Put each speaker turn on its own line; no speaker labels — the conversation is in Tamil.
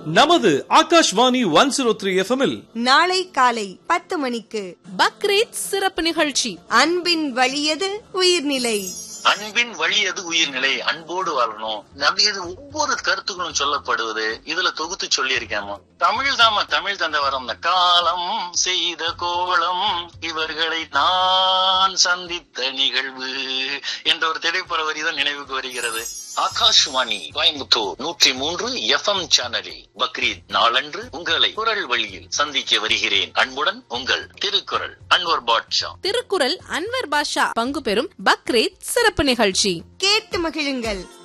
நமது ஆகாஷ்வாணி ஒன் ஜீரோ த்ரீ எஃப்எம்மில்
நாளை காலை பத்து மணிக்கு
பக்ரீத் சிறப்பு நிகழ்ச்சி
அன்பின் வழியது உயிர்நிலை
அன்பின் வழி அது உயிர்நிலை அன்போடு வாழணும் அப்படி இது ஒவ்வொரு கருத்துக்களும் சொல்லப்படுவது இதுல தொகுத்து சொல்லியிருக்கேமா தமிழ் தாமா தமிழ் தந்த வரம் இந்த காலம் செய்த கோலம் இவர்களை நான் சந்தித்த நிகழ்வு என்ற ஒரு திரைப்பட வரி தான் நினைவுக்கு வருகிறது ஆகாஷ்வாணி கோயம்புத்தூர் நூற்றி மூன்று எஃப்எம் சேனலில் பக்ரீத் நாளன்று உங்களை குரல் வழியில் சந்திக்க வருகிறேன் அன்புடன் உங்கள் திருக்குறள் அன்வர் பாட்ஷா
திருக்குறள் அன்வர் பாஷா பங்கு பெறும் பக்ரீத் சிறப்பு நிகழ்ச்சி
கேட்டு மகிழுங்கள்